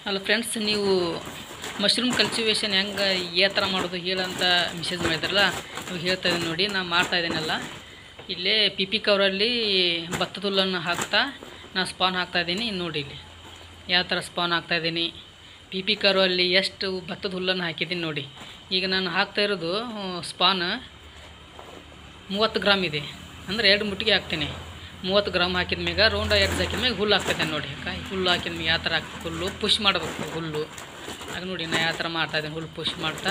ಅಲ್ಲ ಫ್ರೆಂಡ್ಸ್ ನೀವು mushroom cultivation ಹೆಂಗೆ ಯಾವ ಥರ ಮಾಡೋದು ಹೇಳಂತ ಮೆಸೇಜ್ ಮಾಡಿದ್ರಲ್ಲ ನೀವು ಹೇಳ್ತಾ ಇದ್ದೀನಿ ನೋಡಿ ನಾನು ಮಾಡ್ತಾ ಇದ್ದೀನಲ್ಲ ಇಲ್ಲೇ ಪಿ ಪಿ ಕವರಲ್ಲಿ ಭತ್ತದ ಹುಲ್ಲನ್ನು ಹಾಕ್ತಾ ನಾನು ಸ್ಪಾನ್ ಹಾಕ್ತಾ ಇದ್ದೀನಿ ನೋಡಿ ಇಲ್ಲಿ ಯಾವ ಥರ ಸ್ಪಾನ್ ಹಾಕ್ತಾ ಇದ್ದೀನಿ ಪಿ ಪಿ ಕವರಲ್ಲಿ ಎಷ್ಟು ಭತ್ತದ ಹುಲ್ಲನ್ನು ಹಾಕಿದ್ದೀನಿ ನೋಡಿ ಈಗ ನಾನು ಹಾಕ್ತಾ ಇರೋದು ಸ್ಪಾನ್ ಮೂವತ್ತು ಗ್ರಾಮ್ ಇದೆ ಅಂದರೆ ಎರಡು ಮುಟ್ಟಿಗೆ ಹಾಕ್ತೀನಿ ಮೂವತ್ತು ಗ್ರಾಮ್ ಹಾಕಿದ ಮ್ಯಾಗ ರೌಂಡ ಎರಡು ಹಾಕಿದ ಮ್ಯಾಗ ಹುಲ್ಲು ಹಾಕ್ತೈತೆ ನೋಡಿ ಕಾಯಿ ಹುಲ್ಲು ಹಾಕಿದ ಮ್ಯಾಗ ಯಾವ ಥರ ಹಾಕ್ಬೇಕು ಹುಲ್ಲು ಪುಷ್ ಮಾಡಬೇಕು ಹುಲ್ಲು ಆಗ ನೋಡಿ ನಾ ಯಾವ ಥರ ಮಾಡ್ತಾಯಿದ್ದೀನಿ ಹುಲ್ಲು ಪುಷ್ ಮಾಡ್ತಾ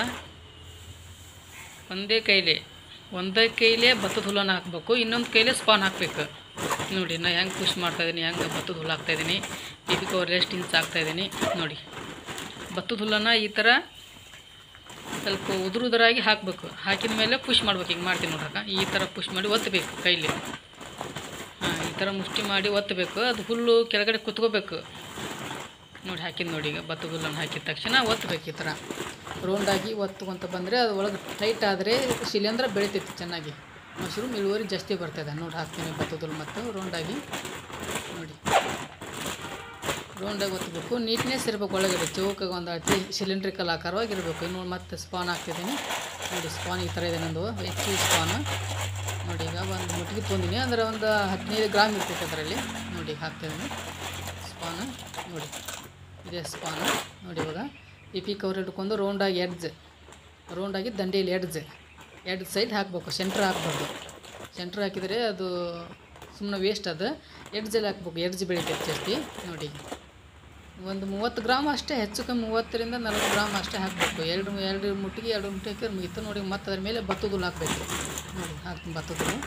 ಒಂದೇ ಕೈಲಿ ಒಂದೇ ಕೈಲೇ ಭತ್ತದ ಹುಲ್ಲನ್ನು ಹಾಕಬೇಕು ಇನ್ನೊಂದು ಕೈಲೇ ಸ್ಪಾನ್ ಹಾಕಬೇಕು ನೋಡಿ ನಾ ಹೆಂಗೆ ಪುಷ್ ಮಾಡ್ತಾಯಿದ್ದೀನಿ ಹೆಂಗೆ ಭತ್ತದ ಹುಲ್ಲು ಹಾಕ್ತಾಯಿದ್ದೀನಿ ಪಿ ಪಿ ಕವರ್ ಎಷ್ಟು ಇಂಚ್ ಹಾಕ್ತಾಯಿದ್ದೀನಿ ನೋಡಿ ಭತ್ತದ ಹುಲ್ಲನ್ನು ಈ ಥರ ಸ್ವಲ್ಪ ಉದುರು ಉದುರಾಗಿ ಹಾಕಬೇಕು ಹಾಕಿದ ಮೇಲೆ ಪುಷ್ ಮಾಡ್ಬೇಕು ಹಿಂಗೆ ಮಾಡ್ತೀನಿ ನೋಡಕ್ಕ ಈ ಥರ ಪುಷ್ ಮಾಡಿ ಒತ್ತಬೇಕು ಕೈಲಿ ಹಾಂ ಈ ಥರ ಮುಷ್ಟಿ ಮಾಡಿ ಒತ್ತಬೇಕು ಅದು ಹುಲ್ಲು ಕೆಳಗಡೆ ಕುತ್ಕೋಬೇಕು ನೋಡಿ ಹಾಕಿದ್ದು ನೋಡಿ ಈಗ ಭತ್ತದ ಹುಲ್ಲನ್ನು ಹಾಕಿದ ತಕ್ಷಣ ಒತ್ತಬೇಕು ಈ ಥರ ರೌಂಡಾಗಿ ಒತ್ತುಕೊಂತ ಬಂದರೆ ಅದು ಒಳಗೆ ಟೈಟ್ ಆದರೆ ಶಿಲೀಂಧ್ರ ಬೆಳಿತೈತಿ ಚೆನ್ನಾಗಿ ಮಶ್ರೂಮ್ ಇಳುವರಿ ಜಾಸ್ತಿ ಬರ್ತದೆ ನೋಡಿ ಹಾಕ್ತೀನಿ ಭತ್ತದ ಹುಲ್ಲು ಮತ್ತು ರೌಂಡಾಗಿ ನೋಡಿ ರೌಂಡಾಗಿ ಒತ್ತಬೇಕು ನೀಟ್ನೆಸ್ ಇರಬೇಕು ಒಳಗಡೆ ಚೌಕಾಗಿ ಒಂದು ಅತಿ ಸಿಲಿಂಡ್ರಿಕಲ್ ಆಕಾರವಾಗಿರಬೇಕು ಇನ್ನು ಮತ್ತೆ ಸ್ಪಾನ್ ಹಾಕ್ತಿದ್ದೀನಿ ನೋಡಿ ಸ್ಪಾನ್ ಈ ಥರ ಇದೆ ನಂದು ಹೆಚ್ಚು ಸ್ಪಾನ್ ನೋಡಿ ಈಗ ಒಂದು ಮುಟ್ಟಿಗೆ ತೊಂದಿನಿ ಅಂದರೆ ಒಂದು ಹದಿನೈದು ಗ್ರಾಮ್ ಇರ್ತೈತೆ ಅದರಲ್ಲಿ ನೋಡಿ ಹಾಕ್ತಿದ್ದೀನಿ ಸ್ಪಾನ್ ನೋಡಿ ಇದೆ ಸ್ಪಾನ್ ನೋಡಿ ಇವಾಗ ಪಿ ಪಿ ಕವರ್ ಹಿಡ್ಕೊಂಡು ರೌಂಡಾಗಿ ಎಡ್ಜ್ ರೌಂಡಾಗಿ ದಂಡೆಯಲ್ಲಿ ಎಡ್ಜ್ ಎಡ್ ಸೈಡ್ ಹಾಕಬೇಕು ಸೆಂಟ್ರ್ ಹಾಕ್ಬಾರ್ದು ಸೆಂಟ್ರ್ ಹಾಕಿದರೆ ಅದು ಸುಮ್ಮನೆ ವೇಸ್ಟ್ ಅದು ಎಡ್ಜಲ್ಲಿ ಹಾಕ್ಬೇಕು ಎಡ್ಜ್ ಬೆಳಿತೈತೆ ಜಾಸ್ತಿ ನೋಡಿ ಒಂದು ಮೂವತ್ತು ಗ್ರಾಮ್ ಅಷ್ಟೇ ಹೆಚ್ಚು ಕಮ್ಮಿ ಮೂವತ್ತರಿಂದ ನಲ್ವತ್ತು ಗ್ರಾಮ್ ಅಷ್ಟೇ ಹಾಕಬೇಕು ಎರಡು ಎರಡು ಮುಟ್ಟಿಗೆ ಎರಡು ಮುಟ್ಟಿ ಹಾಕಿದ್ರೆ ಮುಗಿತು ನೋಡಿ ಮತ್ತೆ ಅದ್ರ ಮೇಲೆ ಭತ್ತದ ಹುಲ್ಲು ಹಾಕಬೇಕು ನೋಡಿ ಹಾಕ್ತೀನಿ ಭತ್ತದ ಹುಲ್ಲು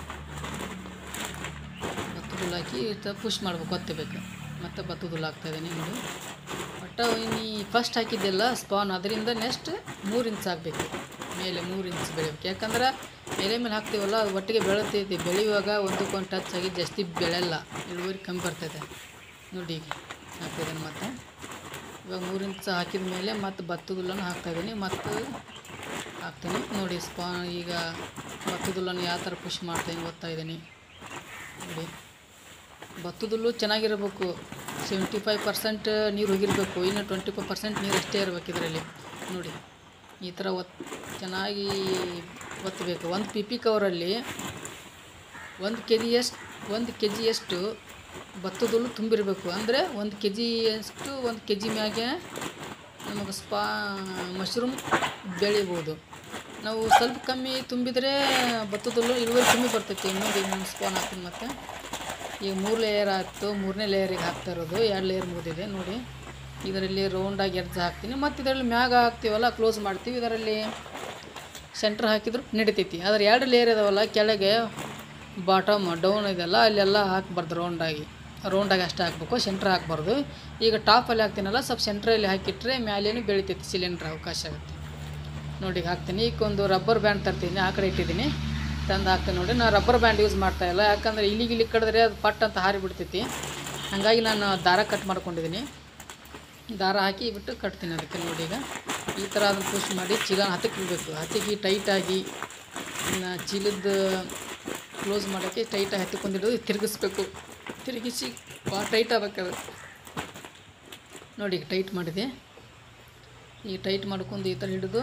ಭತ್ತದ ಹುಲ್ಲು ಹಾಕಿ ಪುಷ್ ಮಾಡ್ಬೇಕು ಒತ್ತಬೇಕು ಮತ್ತೆ ಭತ್ತದ ಹುಲ್ಲು ಹಾಕ್ತಾಯಿದ್ದೀನಿ ನೋಡಿ ಒಟ್ಟು ಇನ್ನು ಫಸ್ಟ್ ಹಾಕಿದ್ದೆಲ್ಲ ಸ್ಪಾನ್ ಅದರಿಂದ ನೆಕ್ಸ್ಟ್ ಮೂರು ಇಂಚ್ ಹಾಕಬೇಕು ಮೇಲೆ ಮೂರು ಇಂಚ್ ಬೆಳಿಬೇಕು ಯಾಕಂದ್ರೆ ಎಲೆ ಮೇಲೆ ಹಾಕ್ತೀವಲ್ಲ ಅದು ಒಟ್ಟಿಗೆ ಬೆಳೆತೈತಿ ಬೆಳೆಯುವಾಗ ಒಂದಕ್ಕೊಂದು ಟಚ್ ಆಗಿ ಜಾಸ್ತಿ ಬೆಳೆಯಲ್ಲ ಇಳುವರಿ ಕಮ್ಮಿ ಬರ್ತೈತೆ ನೋಡಿ ಈಗ ಹಾಕ್ತಿದ್ದೀನಿ ಮತ್ತೆ ಇವಾಗ ಮೂರು ಇಂಚ್ ಹಾಕಿದ ಮೇಲೆ ಮತ್ತೆ ಭತ್ತದ ಹುಲ್ಲನ್ನು ಹಾಕ್ತಾಯಿದ್ದೀನಿ ಮತ್ತು ಹಾಕ್ತೀನಿ ನೋಡಿ ಸ್ಪಾ ಈಗ ಭತ್ತದ ಹುಲ್ಲನ್ನು ಯಾವ ಥರ ಪುಷ್ ಮಾಡ್ತಾಯಿದ್ದೀನಿ ಓದ್ತಾ ಇದ್ದೀನಿ ನೋಡಿ ಭತ್ತದ ಹುಲ್ಲು ಚೆನ್ನಾಗಿರಬೇಕು ಸೆವೆಂಟಿ ಫೈವ್ ಪರ್ಸೆಂಟ್ ನೀರು ಹೋಗಿರಬೇಕು ಇನ್ನು ಟ್ವೆಂಟಿ ಫೈವ್ ಪರ್ಸೆಂಟ್ ನೀರು ಅಷ್ಟೇ ಇರಬೇಕು ಇದರಲ್ಲಿ ನೋಡಿ ಈ ಥರ ಒತ್ ಚೆನ್ನಾಗಿ ಒತ್ತಬೇಕು ಒಂದು ಪಿ ಪಿ ಕವರಲ್ಲಿ ಒಂದು ಕೆ ಜಿಯಷ್ಟು ಒಂದು ಕೆ ಜಿಯಷ್ಟು ಭತ್ತದ ಹುಲ್ಲು ತುಂಬಿರಬೇಕು ಅಂದರೆ ಒಂದು ಕೆ ಜಿಯಷ್ಟು ಒಂದು ಕೆ ಜಿ ಮ್ಯಾಗೆ ನಮಗೆ ಸ್ಪಾ ಮಶ್ರೂಮ್ ಬೆಳಿಬೋದು ನಾವು ಸ್ವಲ್ಪ ಕಮ್ಮಿ ತುಂಬಿದರೆ ಭತ್ತದ ಹುಲ್ಲು ಇಳುವರಿ ಕಮ್ಮಿ ಬರ್ತೈತಿ ನೋಡಿ ನಾನು ಸ್ಪಾನ್ ಹಾಕ್ತೀನಿ ಮತ್ತು ಈಗ ಮೂರು ಲೇಯರ್ ಆಯಿತು ಮೂರನೇ ಲೇಯರಿಗೆ ಹಾಕ್ತಾ ಇರೋದು ಎರಡು ಲೇಯರ್ ಮುಗಿದಿದೆ ನೋಡಿ ಇದರಲ್ಲಿ ರೌಂಡಾಗಿ ಎರ್ಜ್ ಹಾಕ್ತೀನಿ ಮತ್ತು ಇದರಲ್ಲಿ ಮ್ಯಾಗ ಹಾಕ್ತೀವಲ್ಲ ಕ್ಲೋಸ್ ಮಾಡ್ತೀವಿ ಇದರಲ್ಲಿ ಸೆಂಟ್ರ್ ಹಾಕಿದ್ರು ನಡಿತೈತಿ ಆದರೆ ಎರಡು ಲೇಯರ್ ಇದಾವಲ್ಲ ಕೆಳಗೆ ಬಾಟಮ್ ಡೌನ್ ಇದೆಲ್ಲ ಅಲ್ಲೆಲ್ಲ ಹಾಕ್ಬಾರ್ದು ರೌಂಡಾಗಿ ರೌಂಡಾಗಿ ಅಷ್ಟೇ ಹಾಕ್ಬೇಕು ಸೆಂಟ್ರ್ ಹಾಕ್ಬಾರ್ದು ಈಗ ಟಾಪಲ್ಲಿ ಹಾಕ್ತೀನಲ್ಲ ಸ್ವಲ್ಪ ಸೆಂಟ್ರಲ್ಲಿ ಹಾಕಿಟ್ರೆ ಮ್ಯಾಲೇನು ಬೆಳಿತೈತಿ ಸಿಲಿಂಡ್ರ್ ಅವಕಾಶ ಆಗುತ್ತೆ ನೋಡಿ ಈಗ ಹಾಕ್ತೀನಿ ಈಗ ಒಂದು ರಬ್ಬರ್ ಬ್ಯಾಂಡ್ ತರ್ತೀನಿ ಆ ಕಡೆ ಇಟ್ಟಿದ್ದೀನಿ ತಂದು ಹಾಕ್ತೀನಿ ನೋಡಿ ನಾನು ರಬ್ಬರ್ ಬ್ಯಾಂಡ್ ಯೂಸ್ ಮಾಡ್ತಾ ಇಲ್ಲ ಯಾಕಂದರೆ ಇಲ್ಲಿಗೆ ಇಲ್ಲಿ ಕಡಿದ್ರೆ ಅದು ಪಟ್ ಅಂತ ಹಾರಿ ಬಿಡ್ತೈತಿ ಹಾಗಾಗಿ ನಾನು ದಾರ ಕಟ್ ಮಾಡ್ಕೊಂಡಿದ್ದೀನಿ ದಾರ ಹಾಕಿ ಬಿಟ್ಟು ಕಟ್ತೀನಿ ಅದಕ್ಕೆ ನೋಡಿ ಈಗ ಈ ಥರ ಅದನ್ನು ಪುಷ್ ಮಾಡಿ ಚೀಲ ಹತ್ತಕ್ಕೆ ಇಡಬೇಕು ಹತ್ತಿಗೆ ಟೈಟಾಗಿ ಇನ್ನು ಚೀಲದ ಕ್ಲೋಸ್ ಮಾಡೋಕ್ಕೆ ಟೈಟಾಗಿ ಹತ್ತಿಕೊಂಡಿದ್ದು ತಿರುಗಿಸ್ಬೇಕು ತಿರುಗಿಸಿ ಭಾಳ ಟೈಟ್ ಆಗ್ಬೇಕದು ನೋಡಿ ಈಗ ಟೈಟ್ ಮಾಡಿದೆ ಈಗ ಟೈಟ್ ಮಾಡ್ಕೊಂಡು ಈ ಥರ ಹಿಡಿದು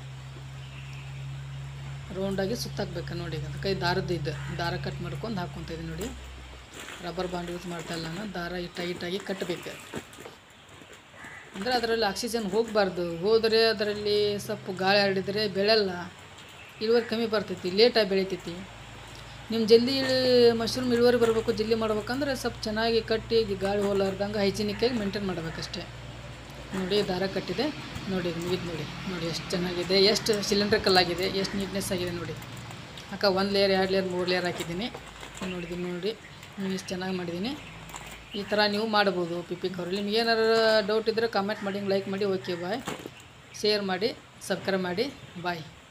ರೌಂಡಾಗಿ ಸುತ್ತಾಕ್ಬೇಕು ನೋಡಿ ಈಗ ಅದಕ್ಕೆ ದಾರದ್ದು ಇದು ದಾರ ಕಟ್ ಮಾಡ್ಕೊಂಡು ಹಾಕ್ಕೊತಿದ್ದೀನಿ ನೋಡಿ ರಬ್ಬರ್ ಬಾಂಡ್ ಯೂಸ್ ಮಾಡ್ತಾ ಇಲ್ಲ ನಾನು ದಾರ ಈ ಟೈಟಾಗಿ ಕಟ್ಟಬೇಕು ಅಂದರೆ ಅದರಲ್ಲಿ ಆಕ್ಸಿಜನ್ ಹೋಗಬಾರ್ದು ಹೋದರೆ ಅದರಲ್ಲಿ ಸ್ವಲ್ಪ ಗಾಳಿ ಹರಡಿದರೆ ಬೆಳೆಯಲ್ಲ ಇಳುವರಿ ಕಮ್ಮಿ ಬರ್ತೈತಿ ಲೇಟಾಗಿ ಬೆಳಿತೈತಿ ನಿಮ್ಮ ಜಲ್ದಿ ಮಶ್ರೂಮ್ ಇಳುವರಿ ಬರಬೇಕು ಜಲ್ದಿ ಮಾಡ್ಬೇಕಂದ್ರೆ ಸ್ವಲ್ಪ ಚೆನ್ನಾಗಿ ಕಟ್ಟಿ ಗಾಳಿ ಹೋಲಾರ್ದಂಗೆ ಹೈಜಿನಿಕ್ಕಾಗಿ ಮೇಂಟೈನ್ ಮಾಡಬೇಕಷ್ಟೇ ನೋಡಿ ದಾರ ಕಟ್ಟಿದೆ ನೋಡಿ ಮುಗಿದು ನೋಡಿ ನೋಡಿ ಎಷ್ಟು ಚೆನ್ನಾಗಿದೆ ಎಷ್ಟು ಸಿಲಿಂಡ್ರಿಕಲ್ ಆಗಿದೆ ಎಷ್ಟು ನೀಟ್ನೆಸ್ ಆಗಿದೆ ನೋಡಿ ಅಕ್ಕ ಒಂದು ಲೇಯರ್ ಎರಡು ಲೇಯರ್ ಮೂರು ಲೇಯರ್ ಹಾಕಿದ್ದೀನಿ ನೋಡಿದ್ದೀನಿ ನೋಡಿ ನಾನು ಎಷ್ಟು ಚೆನ್ನಾಗಿ ಮಾಡಿದ್ದೀನಿ ಈ ಥರ ನೀವು ಮಾಡ್ಬೋದು ಪಿ ಪಿ ಕವರಲ್ಲಿ ನಿಮ್ಗೆ ಏನಾರು ಡೌಟ್ ಇದ್ದರೆ ಕಮೆಂಟ್ ಮಾಡಿ ಲೈಕ್ ಮಾಡಿ ಓಕೆ ಬಾಯ್ ಶೇರ್ ಮಾಡಿ ಸಬ್ಸ್ಕ್ರೈಬ್ ಮಾಡಿ ಬಾಯ್